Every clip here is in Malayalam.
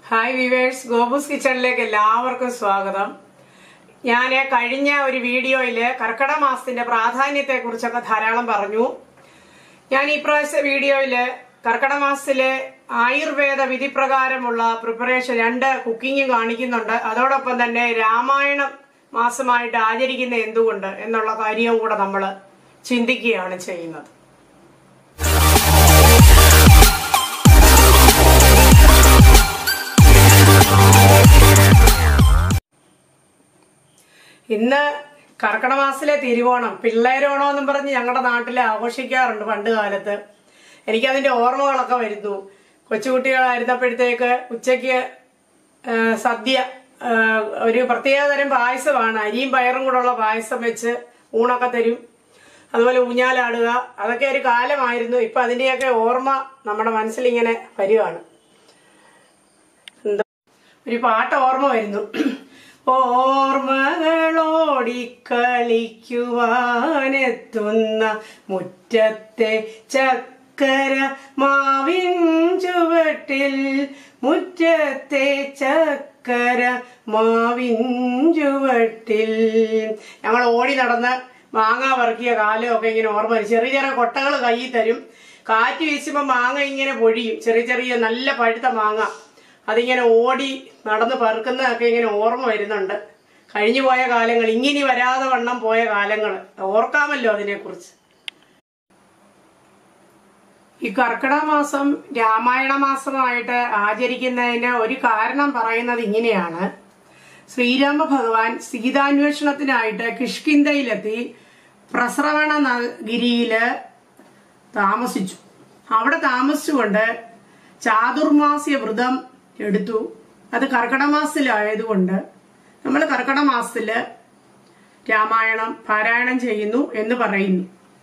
ഹായ് വിവേഴ്സ് ഗോബൂസ് കിച്ചണിലേക്ക് എല്ലാവർക്കും സ്വാഗതം ഞാൻ കഴിഞ്ഞ ഒരു വീഡിയോയിൽ കർക്കിടക മാസത്തിന്റെ പ്രാധാന്യത്തെ കുറിച്ചൊക്കെ ധാരാളം പറഞ്ഞു ഞാൻ ഈ പ്രാവശ്യ വീഡിയോയിൽ കർക്കിടക മാസത്തിലെ ആയുർവേദ വിധിപ്രകാരമുള്ള പ്രിപ്പറേഷൻ രണ്ട് കുക്കിംഗ് കാണിക്കുന്നുണ്ട് അതോടൊപ്പം തന്നെ രാമായണം മാസമായിട്ട് ആചരിക്കുന്ന എന്തുകൊണ്ട് എന്നുള്ള കാര്യവും കൂടെ നമ്മൾ ചിന്തിക്കുകയാണ് ചെയ്യുന്നത് ഇന്ന് കർക്കിടക മാസത്തിലെ തിരുവോണം പിള്ളേരോണം എന്നും പറഞ്ഞ് ഞങ്ങളുടെ നാട്ടിൽ ആഘോഷിക്കാറുണ്ട് പണ്ട് കാലത്ത് എനിക്കതിന്റെ ഓർമ്മകളൊക്കെ വരുന്നു കൊച്ചുകുട്ടികളായിരുന്നപ്പോഴത്തേക്ക് ഉച്ചയ്ക്ക് ആ, സദ്യ ആ, ഒരു പ്രത്യേകതരം പായസമാണ് അരിയും പയറും കൂടെയുള്ള പായസം വെച്ച് ഊണൊക്കെ തരും അതുപോലെ ഊഞ്ഞാലാടുക അതൊക്കെ ഒരു കാലമായിരുന്നു ഇപ്പൊ അതിന്റെയൊക്കെ ഓർമ്മ നമ്മുടെ മനസ്സിലിങ്ങനെ വരികയാണ് എന്താ ഒരു പാട്ട് ഓർമ്മ വരുന്നു ഓർമ്മകളോടിക്കളിക്കുവാനെത്തുന്ന മുറ്റത്തെ ചക്കര മാവിൻ ചുവട്ടിൽ മുറ്റത്തെ ചക്കര മാവിൻ ചുവട്ടിൽ ഞങ്ങൾ ഓടി നടന്ന് മാങ്ങ പറക്കിയ കാലമൊക്കെ ഇങ്ങനെ ഓർമ്മ വരും ചെറിയ ചെറിയ കൊട്ടകൾ കയ്യിൽ തരും കാറ്റ് വീശുമ്പോൾ മാങ്ങ ഇങ്ങനെ പൊഴിയും ചെറിയ ചെറിയ നല്ല പഴുത്ത മാങ്ങ അതിങ്ങനെ ഓടി നടന്ന് പെറുക്കുന്നതൊക്കെ ഇങ്ങനെ ഓർമ്മ വരുന്നുണ്ട് കഴിഞ്ഞു പോയ കാലങ്ങൾ ഇങ്ങനെ വരാതെ വണ്ണം പോയ കാലങ്ങൾ ഓർക്കാമല്ലോ അതിനെക്കുറിച്ച് ഈ കർക്കിടക മാസം രാമായണ മാസമായിട്ട് ആചരിക്കുന്നതിന് ഒരു കാരണം പറയുന്നത് ഇങ്ങനെയാണ് ശ്രീരാമ ഭഗവാൻ സീതാന്വേഷണത്തിനായിട്ട് കിഷ്കിന്ധയിലെത്തി പ്രസ്രവണ ഗിരിയില് താമസിച്ചു അവിടെ താമസിച്ചുകൊണ്ട് ചാതുർമാസ്യ വ്രതം എടുത്തു അത് കർക്കിടക മാസത്തിലായതുകൊണ്ട് നമ്മൾ കർക്കിടക മാസത്തില് രാമായണം പാരായണം ചെയ്യുന്നു എന്ന് പറയുന്നു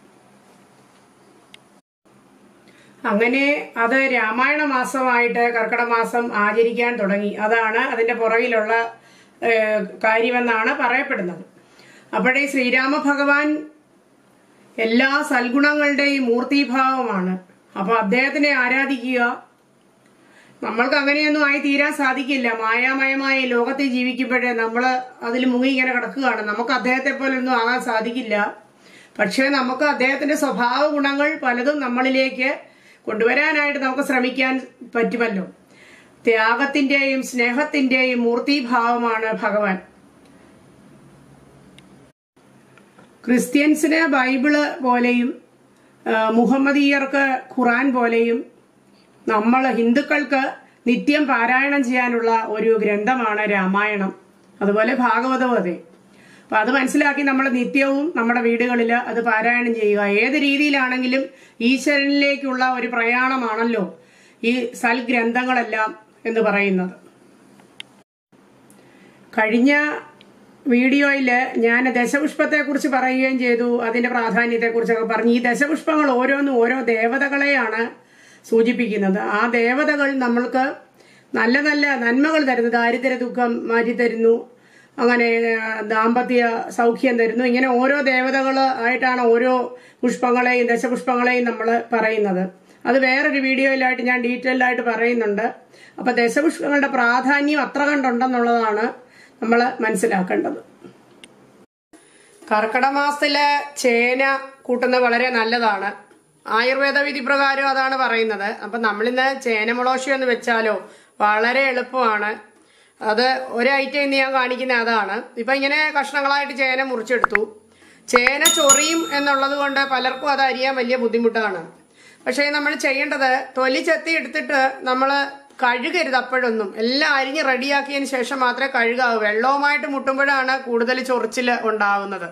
അങ്ങനെ അത് രാമായണ മാസമായിട്ട് കർക്കിടക മാസം ആചരിക്കാൻ തുടങ്ങി അതാണ് അതിന്റെ പുറകിലുള്ള ഏഹ്, കാര്യമെന്നാണ് പറയപ്പെടുന്നത് അപ്പോഴേ ശ്രീരാമ ഭഗവാൻ എല്ലാ സൽഗുണങ്ങളുടെയും മൂർത്തിഭാവമാണ് അപ്പൊ അദ്ദേഹത്തിനെ ആരാധിക്കുക നമ്മൾക്ക് അങ്ങനെയൊന്നും ആയി തീരാൻ സാധിക്കില്ല മായാമയമായ ഈ ലോകത്തിൽ ജീവിക്കുമ്പോഴേ നമ്മൾ അതിൽ മുങ്ങി ഇങ്ങനെ കിടക്കുകയാണ് നമുക്ക് അദ്ദേഹത്തെ പോലൊന്നും ആകാൻ സാധിക്കില്ല പക്ഷേ നമുക്ക് അദ്ദേഹത്തിന്റെ സ്വഭാവ ഗുണങ്ങൾ പലതും നമ്മളിലേക്ക് കൊണ്ടുവരാനായിട്ട് നമുക്ക് ശ്രമിക്കാൻ പറ്റുമല്ലോ ത്യാഗത്തിന്റെയും സ്നേഹത്തിന്റെയും മൂർത്തിഭാവമാണ് ഭഗവാൻ ക്രിസ്ത്യൻസിന് ബൈബിള് പോലെയും ആ, മുഹമ്മദീയർക്ക് ഖുറാൻ പോലെയും നമ്മൾ ഹിന്ദുക്കൾക്ക് നിത്യം പാരായണം ചെയ്യാനുള്ള ഒരു ഗ്രന്ഥമാണ് രാമായണം അതുപോലെ ഭാഗവതവും അതെ അപ്പൊ അത് മനസ്സിലാക്കി നമ്മൾ നിത്യവും നമ്മുടെ വീടുകളിൽ അത് പാരായണം ചെയ്യുക ഏത് രീതിയിലാണെങ്കിലും ഈശ്വരനിലേക്കുള്ള ഒരു പ്രയാണമാണല്ലോ ഈ സൽഗ്രന്ഥങ്ങളെല്ലാം എന്ന് പറയുന്നത് കഴിഞ്ഞ വീഡിയോയിൽ ഞാൻ ദശപുഷ്പത്തെ കുറിച്ച് പറയുകയും ചെയ്തു അതിന്റെ പ്രാധാന്യത്തെ കുറിച്ചൊക്കെ പറഞ്ഞു ഈ ദശപുഷ്പങ്ങൾ ഓരോന്നും ഓരോ ദേവതകളെയാണ് സൂചിപ്പിക്കുന്നത് ആ ദേവതകൾ നമ്മൾക്ക് നല്ല നല്ല നന്മകൾ തരുന്നു ദാരിദ്ര്യ ദുഃഖം മാറ്റിത്തരുന്നു അങ്ങനെ ആ, ദാമ്പത്യ സൗഖ്യം തരുന്നു ഇങ്ങനെ ഓരോ ദേവതകൾ ആയിട്ടാണ് ഓരോ പുഷ്പങ്ങളെയും ദശപുഷ്പങ്ങളെയും നമ്മൾ പറയുന്നത് അത് വേറൊരു വീഡിയോയിലായിട്ട് ഞാൻ ഡീറ്റെയിൽഡ് ആയിട്ട് പറയുന്നുണ്ട് അപ്പൊ ദശപുഷ്പങ്ങളുടെ പ്രാധാന്യം അത്ര കണ്ടുണ്ടെന്നുള്ളതാണ് നമ്മൾ മനസ്സിലാക്കേണ്ടത് കർക്കിടക മാസത്തില് ചേന കൂട്ടുന്നത് വളരെ നല്ലതാണ് ആയുർവേദ വിധി പ്രകാരം അതാണ് പറയുന്നത് അപ്പൊ നമ്മളിന്ന് ചേനമുളോഷി എന്ന് വെച്ചാലോ വളരെ എളുപ്പമാണ് അത് ഒരു ഐറ്റം ഇന്ന് ഞാൻ കാണിക്കുന്ന അതാണ് ഇപ്പൊ ഇങ്ങനെ കഷ്ണങ്ങളായിട്ട് ചേന മുറിച്ചെടുത്തു ചേന ചൊറിയും എന്നുള്ളത് കൊണ്ട് പലർക്കും അത് അരിയാൻ വലിയ ബുദ്ധിമുട്ടാണ് പക്ഷേ നമ്മൾ ചെയ്യേണ്ടത് തൊലി ചെത്തി എടുത്തിട്ട് നമ്മൾ കഴുകരുത് അപ്പോഴൊന്നും എല്ലാം അരിഞ്ഞ് റെഡിയാക്കിയതിന് ശേഷം മാത്രമേ കഴുകാവൂ വെള്ളവുമായിട്ട് മുട്ടുമ്പോഴാണ് കൂടുതൽ ചൊറിച്ചിൽ ഉണ്ടാകുന്നത്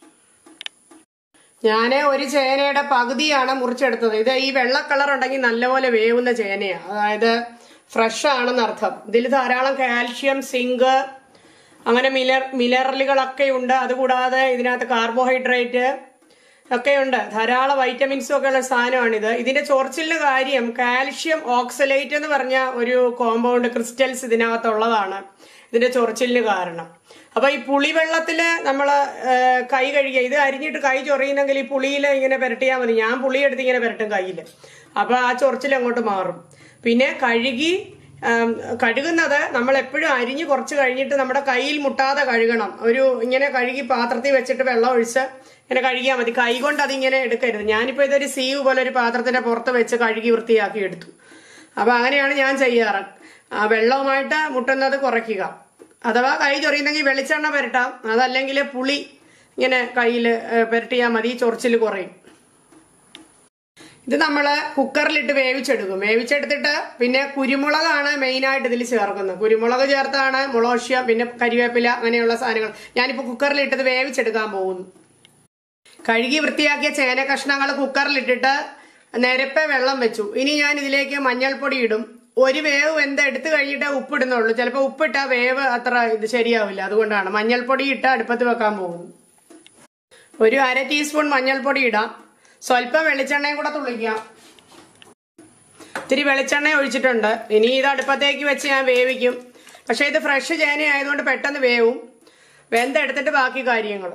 ഞാൻ ഒരു ചേനയുടെ പകുതിയാണ് മുറിച്ചെടുത്തത് ഇത് ഈ വെള്ള കളർ ഉണ്ടെങ്കിൽ നല്ലപോലെ വേവുന്ന ചേനയാണ് അതായത് ഫ്രഷ് ആണെന്ന് അർത്ഥം ഇതിൽ ധാരാളം കാൽഷ്യം സിങ്ക് അങ്ങനെ മിലർ മിനറലുകളൊക്കെ ഉണ്ട് അതുകൂടാതെ ഇതിനകത്ത് കാർബോഹൈഡ്രേറ്റ് ഒക്കെയുണ്ട് ധാരാളം വൈറ്റമിൻസും ഒക്കെ ഉള്ള സാധനമാണിത് ഇതിന്റെ ചൊറിച്ചിലിന്റെ കാര്യം കാൽഷ്യം ഓക്സലേറ്റ് എന്ന് പറഞ്ഞ ഒരു കോമ്പൗണ്ട് ക്രിസ്റ്റൽസ് ഇതിനകത്തുള്ളതാണ് ഇതിന്റെ ചൊറിച്ചിലിന് കാരണം അപ്പൊ ഈ പുളിവെള്ളത്തില് നമ്മള് ഏഹ്, കൈ കഴുകിയ ഇത് അരിഞ്ഞിട്ട് കൈ ചൊറിയുന്നെങ്കിൽ ഈ പുളിയിൽ ഇങ്ങനെ പുരട്ടിയാൽ മതി ഞാൻ പുളി എടുത്ത് ഇങ്ങനെ പുരട്ടും കയ്യിൽ അപ്പൊ ആ ചൊറിച്ചിൽ അങ്ങോട്ട് മാറും പിന്നെ കഴുകി ആം, കഴുകുന്നത് നമ്മൾ എപ്പോഴും അരിഞ്ഞ് കുറച്ച് കഴിഞ്ഞിട്ട് നമ്മുടെ കയ്യിൽ മുട്ടാതെ കഴുകണം ഒരു ഇങ്ങനെ കഴുകി പാത്രത്തിൽ വെച്ചിട്ട് വെള്ളം ഒഴിച്ച് ഇങ്ങനെ കഴുകിയാൽ മതി കൈ കൊണ്ട് അതിങ്ങനെ എടുക്കരുത് ഞാനിപ്പോൾ ഇതൊരു സീവ് പോലെ ഒരു പാത്രത്തിന്റെ പുറത്ത് വെച്ച് കഴുകി വൃത്തിയാക്കി എടുത്തു അപ്പൊ അങ്ങനെയാണ് ഞാൻ ചെയ്യാറ് ആ വെള്ളവുമായിട്ട് മുട്ടുന്നത് കുറയ്ക്കുക അഥവാ കൈ ചൊറിയുന്നെങ്കിൽ വെളിച്ചെണ്ണ പുരട്ടാം അതല്ലെങ്കിൽ പുളി ഇങ്ങനെ കയ്യിൽ പുരട്ടിയാൽ മതി ചൊറിച്ചിൽ കുറയും ഇത് നമ്മൾ കുക്കറിലിട്ട് വേവിച്ചെടുക്കും വേവിച്ചെടുത്തിട്ട് പിന്നെ കുരുമുളകാണ് മെയിനായിട്ട് ഇതിൽ ചേർക്കുന്നത് കുരുമുളക് ചേർത്താണ് മുളോഷ്യ പിന്നെ കരിവേപ്പില അങ്ങനെയുള്ള സാധനങ്ങൾ ഞാനിപ്പോൾ കുക്കറിലിട്ടത് വേവിച്ചെടുക്കാൻ പോകുന്നു കഴുകി വൃത്തിയാക്കിയ ചേന കഷ്ണങ്ങൾ കുക്കറിലിട്ടിട്ട് നിരപ്പെ വെള്ളം വെച്ചു ഇനി ഞാൻ ഇതിലേക്ക് മഞ്ഞൾപ്പൊടി ഇടും ഒരു വേവ് വെന്ത് എടുത്തു കഴിഞ്ഞിട്ട് ഉപ്പിടുന്നുള്ളൂ ചിലപ്പോൾ ഉപ്പിട്ട വേവ് അത്ര ഇത് ശരിയാവില്ല അതുകൊണ്ടാണ് മഞ്ഞൾപ്പൊടി ഇട്ട് അടുപ്പത്ത് വെക്കാൻ പോകും ഒരു അര ടീസ്പൂൺ മഞ്ഞൾപ്പൊടി ഇടാം സ്വല്പം വെളിച്ചെണ്ണയും കൂടെ തുള്ളിക്കാം ഇത്തിരി വെളിച്ചെണ്ണ ഒഴിച്ചിട്ടുണ്ട് ഇനി ഇത് അടുപ്പത്തേക്ക് വെച്ച് ഞാൻ വേവിക്കും പക്ഷേ ഇത് ഫ്രഷ് ചേന ആയതുകൊണ്ട് പെട്ടെന്ന് വേവും വെന്തെടുത്തിട്ട് ബാക്കി കാര്യങ്ങൾ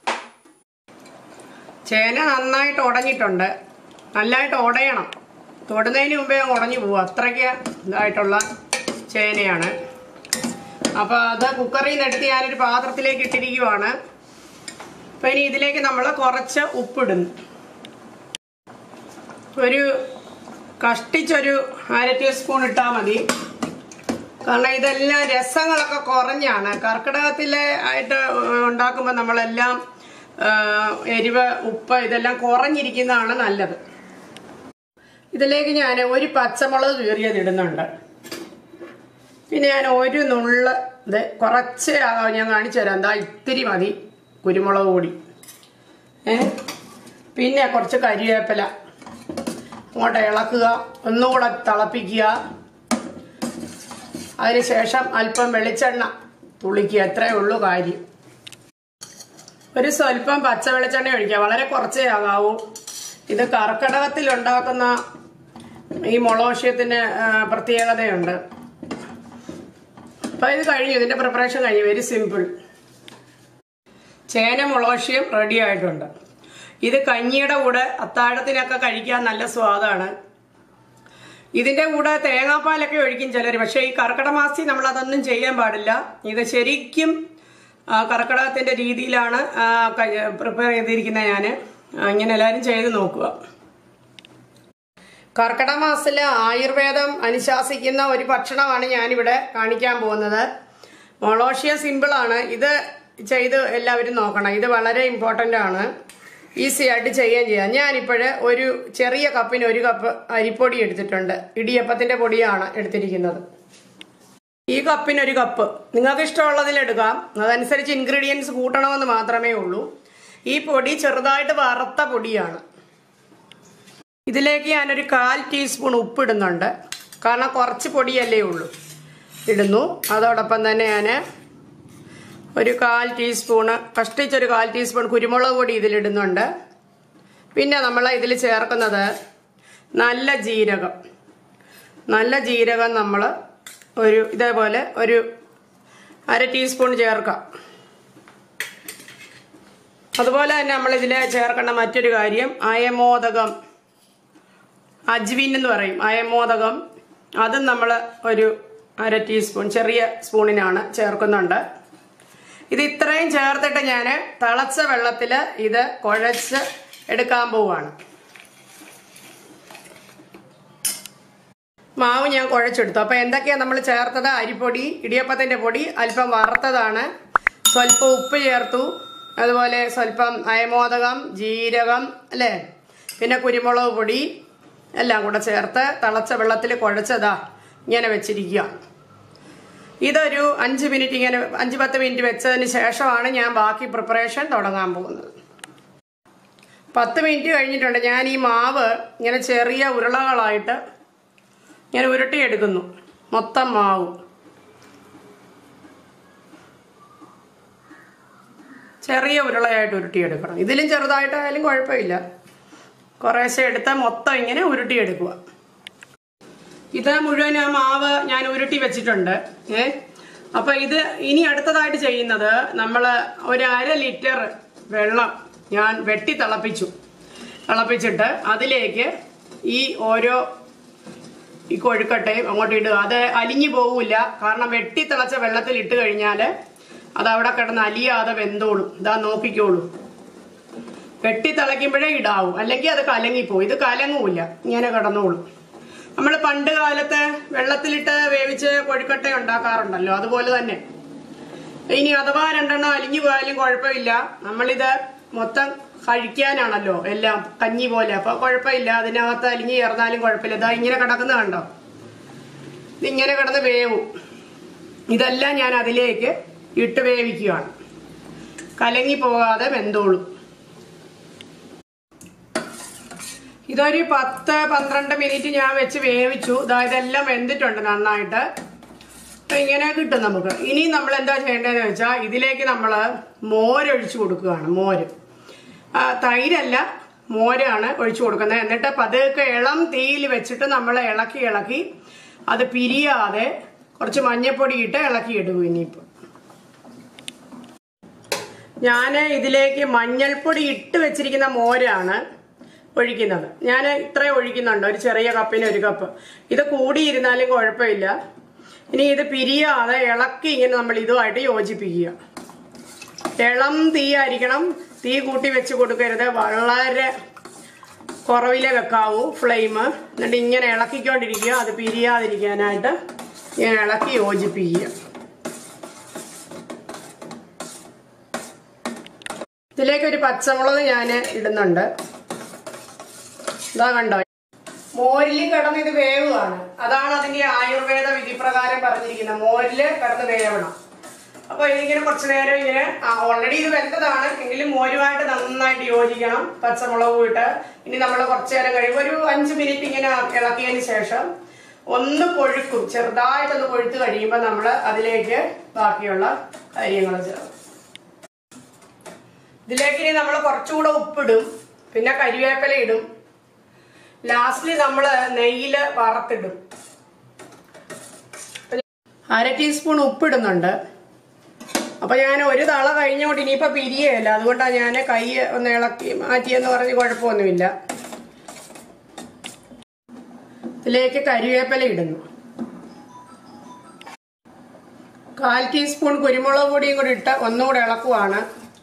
ചേന നന്നായിട്ട് ഉടഞ്ഞിട്ടുണ്ട് നല്ലതായിട്ട് ഉടയണം തൊടുന്നതിന് മുമ്പേ അങ്ങ് ഉടഞ്ഞു പോകും അത്രയ്ക്ക് ഇതായിട്ടുള്ള ചേനയാണ് അപ്പോൾ അത് കുക്കറിൽ നിന്ന് എടുത്ത് ഞാനൊരു പാത്രത്തിലേക്ക് ഇട്ടിരിക്കുവാണ് അപ്പം ഇനി ഇതിലേക്ക് നമ്മൾ കുറച്ച് ഉപ്പിടുന്നു ഒരു കഷ്ടിച്ചൊരു അര ടീസ്പൂൺ ഇട്ടാൽ മതി കാരണം ഇതെല്ലാം രസങ്ങളൊക്കെ കുറഞ്ഞാണ് കർക്കിടകത്തിലെ ആയിട്ട് ഉണ്ടാക്കുമ്പോൾ നമ്മളെല്ലാം ആ, എരിവ് ഉപ്പ് ഇതെല്ലാം കുറഞ്ഞിരിക്കുന്നതാണ് നല്ലത് ഇതിലേക്ക് ഞാൻ ഒരു പച്ചമുളക് കീറിയത് ഇടുന്നുണ്ട് പിന്നെ ഞാൻ ഒരു നുള്ള് ഇത് കുറച്ച് ആകാം ഞാൻ കാണിച്ചു തരാം എന്താ ഇത്തിരി മതി കുരുമുളക് പൊടി ഏ പിന്നെ കുറച്ച് കരിവേപ്പില അങ്ങോട്ട് ഇളക്കുക ഒന്നുകൂടെ തിളപ്പിക്കുക അതിനുശേഷം അല്പം വെളിച്ചെണ്ണ തുളിക്കുക അത്രയേ ഉള്ളൂ കാര്യം ഒരു സ്വല്പം പച്ച വെളിച്ചെണ്ണ ഒഴിക്കുക വളരെ കുറച്ചേ ആകാവൂ ഇത് കർക്കിടകത്തിൽ ഉണ്ടാക്കുന്ന ഈ മുളോഷ്യത്തിന് ആ, പ്രത്യേകതയുണ്ട് അപ്പൊ ഇത് കഴിഞ്ഞു ഇതിന്റെ പ്രിപ്പറേഷൻ കഴിഞ്ഞു വെരി സിമ്പിൾ ചേന മുളോഷ്യം റെഡി ആയിട്ടുണ്ട് ഇത് കഞ്ഞിയുടെ കൂടെ അത്താഴത്തിനൊക്കെ കഴിക്കാൻ നല്ല സ്വാദാണ് ഇതിന്റെ കൂടെ തേങ്ങാപ്പാലൊക്കെ ഒഴിക്കും ചിലർ പക്ഷേ ഈ കർക്കിടക മാസത്തിൽ നമ്മൾ അതൊന്നും ചെയ്യാൻ പാടില്ല ഇത് ശരിക്കും ആ, കർക്കിടകത്തിന്റെ രീതിയിലാണ് പ്രിപ്പയർ ചെയ്തിരിക്കുന്നത് ഞാൻ ഇങ്ങനെ എല്ലാവരും ചെയ്ത് നോക്കുക കർക്കിടക മാസത്തില് ആയുർവേദം അനുശാസിക്കുന്ന ഒരു ഭക്ഷണമാണ് ഞാനിവിടെ കാണിക്കാൻ പോകുന്നത് മൊളോഷ്യ സിമ്പിളാണ് ഇത് ചെയ്ത് എല്ലാവരും നോക്കണം ഇത് വളരെ ഇമ്പോർട്ടൻ്റ് ആണ് ഈസി ആയിട്ട് ചെയ്യുകയും ചെയ്യാം ഞാനിപ്പോഴ് ഒരു ചെറിയ കപ്പിന് ഒരു കപ്പ് അരിപ്പൊടി എടുത്തിട്ടുണ്ട് ഇടിയപ്പത്തിന്റെ പൊടിയാണ് എടുത്തിരിക്കുന്നത് ഈ കപ്പിന് ഒരു കപ്പ് നിങ്ങൾക്ക് ഇഷ്ടമുള്ളതിൽ എടുക്കാം അതനുസരിച്ച് ഇൻഗ്രീഡിയൻസ് കൂട്ടണമെന്ന് മാത്രമേ ഉള്ളൂ ഈ പൊടി ചെറുതായിട്ട് വറുത്ത പൊടിയാണ് ഇതിലേക്ക് ഞാനൊരു കാൽ ടീസ്പൂൺ ഉപ്പിടുന്നുണ്ട് കാരണം കുറച്ച് പൊടിയല്ലേ ഉള്ളൂ ഇടുന്നു അതോടൊപ്പം തന്നെ ഞാൻ ഒരു കാൽ ടീസ്പൂണ് കഷ്ടിച്ചൊരു കാൽ ടീസ്പൂൺ കുരുമുളക് പൊടി ഇതിലിടുന്നുണ്ട് പിന്നെ നമ്മൾ ഇതിൽ ചേർക്കുന്നത് നല്ല ജീരകം നല്ല ജീരകം നമ്മൾ ഒരു ഇതേപോലെ ഒരു അര ടീസ്പൂൺ ചേർക്കാം അതുപോലെ തന്നെ നമ്മൾ ഇതിൽ ചേർക്കേണ്ട മറ്റൊരു കാര്യം അയമോദകം അജ്വിൻ എന്ന് പറയും അയമോദകം അതും നമ്മൾ ഒരു അര ടീസ്പൂൺ ചെറിയ സ്പൂണിനാണ് ചേർക്കുന്നുണ്ട് ഇത് ഇത്രയും ചേർത്തിട്ട് ഞാൻ തിളച്ച വെള്ളത്തിൽ ഇത് കുഴച്ച് എടുക്കാൻ പോവാണ് മാവ് ഞാൻ കുഴച്ചെടുത്തു അപ്പൊ എന്തൊക്കെയാ നമ്മൾ ചേർത്തത് അരിപ്പൊടി ഇടിയപ്പത്തിന്റെ പൊടി അല്പം വറുത്തതാണ് സ്വല്പം ഉപ്പ് ചേർത്തു അതുപോലെ സ്വല്പം അയമോദകം ജീരകം അല്ലേ പിന്നെ കുരുമുളക് പൊടി എല്ലാം കൂടെ ചേർത്ത് തിളച്ച വെള്ളത്തിൽ കുഴച്ചതാ ഇങ്ങനെ വെച്ചിരിക്കുക ഇതൊരു അഞ്ച് മിനിറ്റ് ഇങ്ങനെ അഞ്ച് പത്ത് മിനിറ്റ് വെച്ചതിന് ശേഷമാണ് ഞാൻ ബാക്കി പ്രിപ്പറേഷൻ തുടങ്ങാൻ പോകുന്നത് പത്ത് മിനിറ്റ് കഴിഞ്ഞിട്ടുണ്ട് ഞാൻ ഈ മാവ് ഇങ്ങനെ ചെറിയ ഉരുളകളായിട്ട് ഇങ്ങനെ ഉരുട്ടിയെടുക്കുന്നു മൊത്തം മാവ് ചെറിയ ഉരുളയായിട്ട് ഉരുട്ടിയെടുക്കണം ഇതിലും ചെറുതായിട്ടായാലും കുഴപ്പമില്ല കുറേശ്ശെ എടുത്ത് മൊത്തം ഇങ്ങനെ ഉരുട്ടിയെടുക്കുക ഇത് മുഴുവൻ ആ മാവ് ഞാൻ ഉരുട്ടി വെച്ചിട്ടുണ്ട് ഏ അപ്പൊ ഇത് ഇനി അടുത്തതായിട്ട് ചെയ്യുന്നത് നമ്മൾ ഒരു അര ലിറ്റർ വെള്ളം ഞാൻ വെട്ടി തിളപ്പിച്ചു തിളപ്പിച്ചിട്ട് അതിലേക്ക് ഈ ഓരോ ഈ കൊഴുക്കട്ടയും അങ്ങോട്ട് ഇടുക അത് അലിഞ്ഞു പോകില്ല കാരണം വെട്ടി തിളച്ച വെള്ളത്തിൽ ഇട്ട് കഴിഞ്ഞാൽ അത് അവിടെ കിടന്ന് അലിയാതെ വെന്തോളും ഇതാ നോക്കിക്കോളൂ വെട്ടി തിളയ്ക്കുമ്പോഴേ ഇടാവും അല്ലെങ്കിൽ അത് കലങ്ങിപ്പോവും ഇത് കലങ്ങൂല ഇങ്ങനെ കിടന്നോളും നമ്മൾ പണ്ട് കാലത്ത് വെള്ളത്തിലിട്ട് വേവിച്ച് കൊഴുക്കട്ട ഉണ്ടാക്കാറുണ്ടല്ലോ അതുപോലെ തന്നെ ഇനി അഥവാ രണ്ടെണ്ണം അലിഞ്ഞു പോയാലും കുഴപ്പമില്ല നമ്മളിത് മൊത്തം കഴിക്കാനാണല്ലോ എല്ലാം കഞ്ഞി പോലെ അപ്പൊ കുഴപ്പമില്ല അതിനകത്ത് അലിഞ്ഞു ചേർന്നാലും കുഴപ്പമില്ല ഇതാ ഇങ്ങനെ കിടക്കുന്ന കണ്ടോ ഇതിങ്ങനെ കിടന്ന് വേവും ഇതെല്ലാം ഞാൻ അതിലേക്ക് ഇട്ട് വേവിക്കുകയാണ് കലങ്ങി പോകാതെ വെന്തോളും ഇതൊരു പത്ത് പന്ത്രണ്ട് മിനിറ്റ് ഞാൻ വെച്ച് വേവിച്ചു ഇതാ ഇതെല്ലാം വെന്തിട്ടുണ്ട് നന്നായിട്ട് അപ്പൊ ഇങ്ങനെ കിട്ടും നമുക്ക് ഇനി നമ്മൾ എന്താ ചെയ്യേണ്ടതെന്ന് വെച്ചാൽ ഇതിലേക്ക് നമ്മൾ മോരൊഴിച്ചു കൊടുക്കുകയാണ് മോര് ആ, തൈരല്ല മോരാണ് ഒഴിച്ചു കൊടുക്കുന്നത് എന്നിട്ട് പതുക്കെ ഇളം തീയിൽ വെച്ചിട്ട് നമ്മൾ ഇളക്കി ഇളക്കി അത് പിരിയാതെ കുറച്ച് മഞ്ഞപ്പൊടി ഇട്ട് ഇളക്കി ഇടും ഇനിയിപ്പോൾ ഞാൻ ഇതിലേക്ക് മഞ്ഞൾപ്പൊടി ഇട്ട് വെച്ചിരിക്കുന്ന മോരാണ് ഒഴിക്കുന്നത് ഞാൻ ഇത്ര ഒഴിക്കുന്നുണ്ട് ഒരു ചെറിയ കപ്പിന് ഒരു കപ്പ് ഇത് കൂടിയിരുന്നാലും കുഴപ്പമില്ല ഇനി ഇത് പിരിയാതെ ഇളക്കി ഇങ്ങനെ നമ്മൾ ഇതുമായിട്ട് യോജിപ്പിക്കുക ഇളം തീ ആയിരിക്കണം തീ കൂട്ടി വെച്ച് കൊടുക്കരുത് വളരെ കുറവിലേ വെക്കാവൂ ഫ്ലെയിം എന്നിട്ട് ഇങ്ങനെ ഇളക്കിക്കൊണ്ടിരിക്കുക അത് പിരിയാതിരിക്കാനായിട്ട് ഇങ്ങനെ ഇളക്കി യോജിപ്പിക്കുക ഇതിലേക്ക് ഒരു പച്ചമുളക് ഞാൻ ഇടുന്നുണ്ട് ഇതാ കണ്ടോ മോരിൽ കിടന്ന് ഇത് വേവുകയാണ് അതാണ് അതിന്റെ ആയുർവേദ വിധിപ്രകാരം പറഞ്ഞിരിക്കുന്നത് മോരില് കിടന്ന് വേവണം അപ്പൊ ഇതിങ്ങനെ കുറച്ചു നേരം ഇങ്ങനെ ഓൾറെഡി ഇത് വെന്തതാണ് എങ്കിലും മോരുമായിട്ട് നന്നായിട്ട് യോജിക്കണം പച്ചമുളകും ഇട്ട് ഇനി നമ്മൾ കുറച്ചു നേരം കഴിയുമ്പോൾ ഒരു അഞ്ച് മിനിറ്റ് ഇങ്ങനെ ഇളക്കിയതിന് ശേഷം ഒന്ന് കൊഴുക്കും ചെറുതായിട്ടൊന്ന് കൊഴുത്ത് കഴിയുമ്പോൾ നമ്മൾ അതിലേക്ക് ബാക്കിയുള്ള കാര്യങ്ങൾ ചേർക്കും ഇതിലേക്ക് ഇനി നമ്മൾ കുറച്ചുകൂടെ ഉപ്പിടും പിന്നെ കരിവേപ്പില ഇടും ലാസ്റ്റിൽ നമ്മൾ നെയ്യിൽ വറുത്തിടും അര ടീസ്പൂൺ ഉപ്പിടുന്നുണ്ട് അപ്പൊ ഞാൻ ഒരു തള കഴിഞ്ഞോണ്ട് ഇനിയിപ്പോ പിരിയല്ല അതുകൊണ്ടാണ് ഞാൻ കൈ ഒന്ന് ഇളക്കി മാറ്റിയെന്ന് പറഞ്ഞ് കുഴപ്പമൊന്നുമില്ല ഇതിലേക്ക് കരിവേപ്പില ഇടുന്നു കാൽ ടീസ്പൂൺ കുരുമുളക് പൊടിയും കൂടി ഇട്ട് ഒന്നുകൂടെ ഇളക്കുവാണ്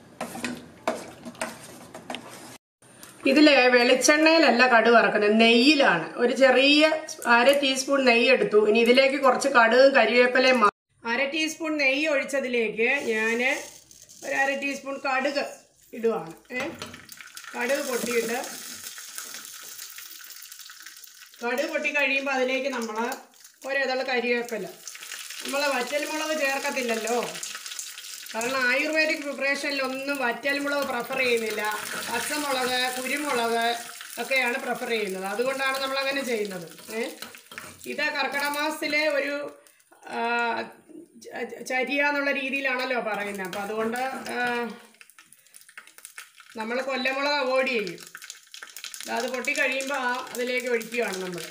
ഇതില് വെളിച്ചെണ്ണയിലല്ല കടുക് വറക്കുന്നത് നെയ്യിലാണ് ഒരു ചെറിയ അര ടീസ്പൂൺ നെയ്യ് എടുത്തു ഇനി ഇതിലേക്ക് കുറച്ച് കടുകും കരിവേപ്പിലയും മാ- അര ടീസ്പൂൺ നെയ്യ് ഒഴിച്ചതിലേക്ക് ഞാൻ ഒരു അര ടീസ്പൂൺ കടുക് ഇടുവാണ് ഏ കടുക് പൊട്ടിയിട്ട് കടുക് പൊട്ടി കഴിയുമ്പോൾ അതിലേക്ക് നമ്മൾ ഒരേതള കരിവേപ്പില നമ്മൾ വറ്റൽമുളക് ചേർക്കത്തില്ലല്ലോ കാരണം ആയുർവേദിക് പ്രിപ്പറേഷനിൽ ഒന്നും വറ്റൽമുളക് പ്രിഫർ ചെയ്യുന്നില്ല പച്ചമുളക് കുരുമുളക് ഒക്കെയാണ് പ്രിഫർ ചെയ്യുന്നത് അതുകൊണ്ടാണ് നമ്മൾ അങ്ങനെ ചെയ്യുന്നത് ഏ ഇത് കർക്കിടക മാസത്തിലെ ഒരു ആ, ച- ച- ചര്യ എന്നുള്ള രീതിയിലാണല്ലോ പറയുന്നത് അപ്പം അതുകൊണ്ട് നമ്മൾ കൊല്ലമുളക് അവോയ്ഡ് ചെയ്യും അത് പൊട്ടി കഴിയുമ്പോൾ ആ അതിലേക്ക് ഒഴിക്കുകയാണ് നമ്മൾ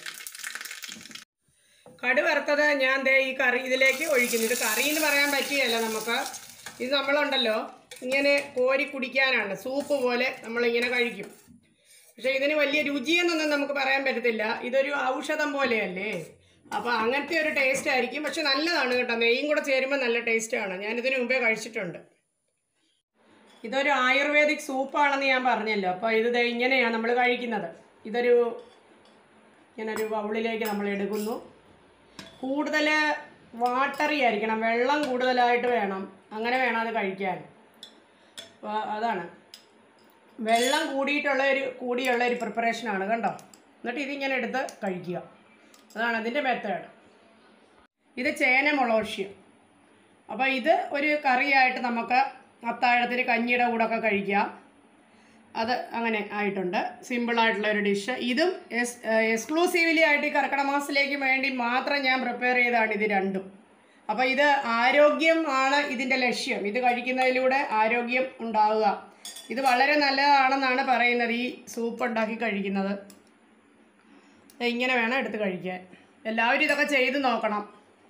കടു വറുത്തത് ഞാൻ ദേ ഈ കറി ഇതിലേക്ക് ഒഴിക്കുന്നു ഇത് കറി എന്ന് പറയാൻ പറ്റുകയല്ല നമുക്ക് ഇത് നമ്മളുണ്ടല്ലോ ഇങ്ങനെ കോരി കുടിക്കാനാണ് സൂപ്പ് പോലെ നമ്മളിങ്ങനെ കഴിക്കും പക്ഷേ ഇതിന് വലിയ രുചിയെന്നൊന്നും നമുക്ക് പറയാൻ പറ്റത്തില്ല ഇതൊരു ഔഷധം പോലെയല്ലേ അപ്പോൾ അങ്ങനത്തെ ഒരു ടേസ്റ്റ് ആയിരിക്കും പക്ഷെ നല്ലതാണ് കേട്ടോ നെയ്യും കൂടെ ചേരുമ്പോൾ നല്ല ടേസ്റ്റാണ് ഞാൻ ഇതിനു മുമ്പേ കഴിച്ചിട്ടുണ്ട് ഇതൊരു ആയുർവേദിക് സൂപ്പാണെന്ന് ഞാൻ പറഞ്ഞല്ലോ അപ്പോൾ ഇത് ദേ ഇങ്ങനെയാണ് നമ്മൾ കഴിക്കുന്നത് ഇതൊരു ഇങ്ങനൊരു ബൗളിലേക്ക് നമ്മൾ എടുക്കുന്നു കൂടുതൽ വാട്ടറി ആയിരിക്കണം വെള്ളം കൂടുതലായിട്ട് വേണം അങ്ങനെ വേണം അത് കഴിക്കാൻ അപ്പോൾ അതാണ് വെള്ളം കൂടിയിട്ടുള്ള ഒരു കൂടിയുള്ള ഒരു പ്രിപ്പറേഷനാണ് കണ്ടോ എന്നിട്ട് ഇതിങ്ങനെ എടുത്ത് കഴിക്കുക അതാണ് അതിൻ്റെ മെത്തേഡ് ഇത് ചേന മുളോഷ്യം അപ്പോൾ ഇത് ഒരു കറിയായിട്ട് നമുക്ക് അത്താഴത്തിന് കഞ്ഞിയുടെ കൂടെ ഒക്കെ കഴിക്കാം അത് അങ്ങനെ ആയിട്ടുണ്ട് സിമ്പിളായിട്ടുള്ള ഒരു ഡിഷ് ഇതും എസ് എക്സ്ക്ലൂസീവ്ലി ആയിട്ട് ഈ കർക്കിടക മാസത്തിലേക്ക് വേണ്ടി മാത്രം ഞാൻ പ്രിപ്പയർ ചെയ്തതാണ് ഇത് രണ്ടും അപ്പോൾ ഇത് ആരോഗ്യം ആണ് ഇതിൻ്റെ ലക്ഷ്യം ഇത് കഴിക്കുന്നതിലൂടെ ആരോഗ്യം ഉണ്ടാവുക ഇത് വളരെ നല്ലതാണെന്നാണ് പറയുന്നത് ഈ സൂപ്പ് ഉണ്ടാക്കി കഴിക്കുന്നത് ദേ ഇങ്ങനെ വേണം എടുത്ത് കഴിക്കാൻ എല്ലാവരും ഇതൊക്കെ ചെയ്ത് നോക്കണം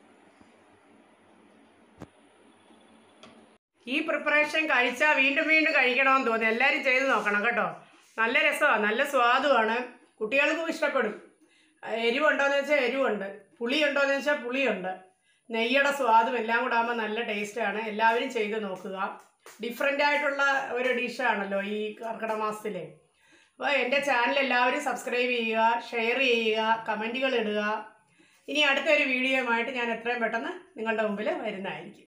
ഈ പ്രിപ്പറേഷൻ കഴിച്ചാൽ വീണ്ടും വീണ്ടും കഴിക്കണമെന്ന് തോന്നി എല്ലാവരും ചെയ്ത് നോക്കണം കേട്ടോ നല്ല രസമാണ് നല്ല സ്വാദുമാണ് കുട്ടികൾക്കും ഇഷ്ടപ്പെടും എരിവുണ്ടോയെന്ന് വെച്ചാൽ എരിവുണ്ട് പുളിയുണ്ടോയെന്ന് വെച്ചാൽ പുളിയുണ്ട് നെയ്യുടെ സ്വാദും എല്ലാം കൂടെ ആകുമ്പോൾ നല്ല ടേസ്റ്റാണ് എല്ലാവരും ചെയ്ത് നോക്കുക ഡിഫറെൻ്റ് ആയിട്ടുള്ള ഒരു ഡിഷാണല്ലോ ഈ കർക്കിടക മാസത്തിലെ അപ്പോൾ എൻ്റെ ചാനൽ എല്ലാവരും സബ്സ്ക്രൈബ് ചെയ്യുക ഷെയർ ചെയ്യുക കമൻറ്റുകൾ ഇടുക ഇനി അടുത്തൊരു വീഡിയോയുമായിട്ട് ഞാൻ എത്രയും പെട്ടെന്ന് നിങ്ങളുടെ മുമ്പിൽ വരുന്നതായിരിക്കും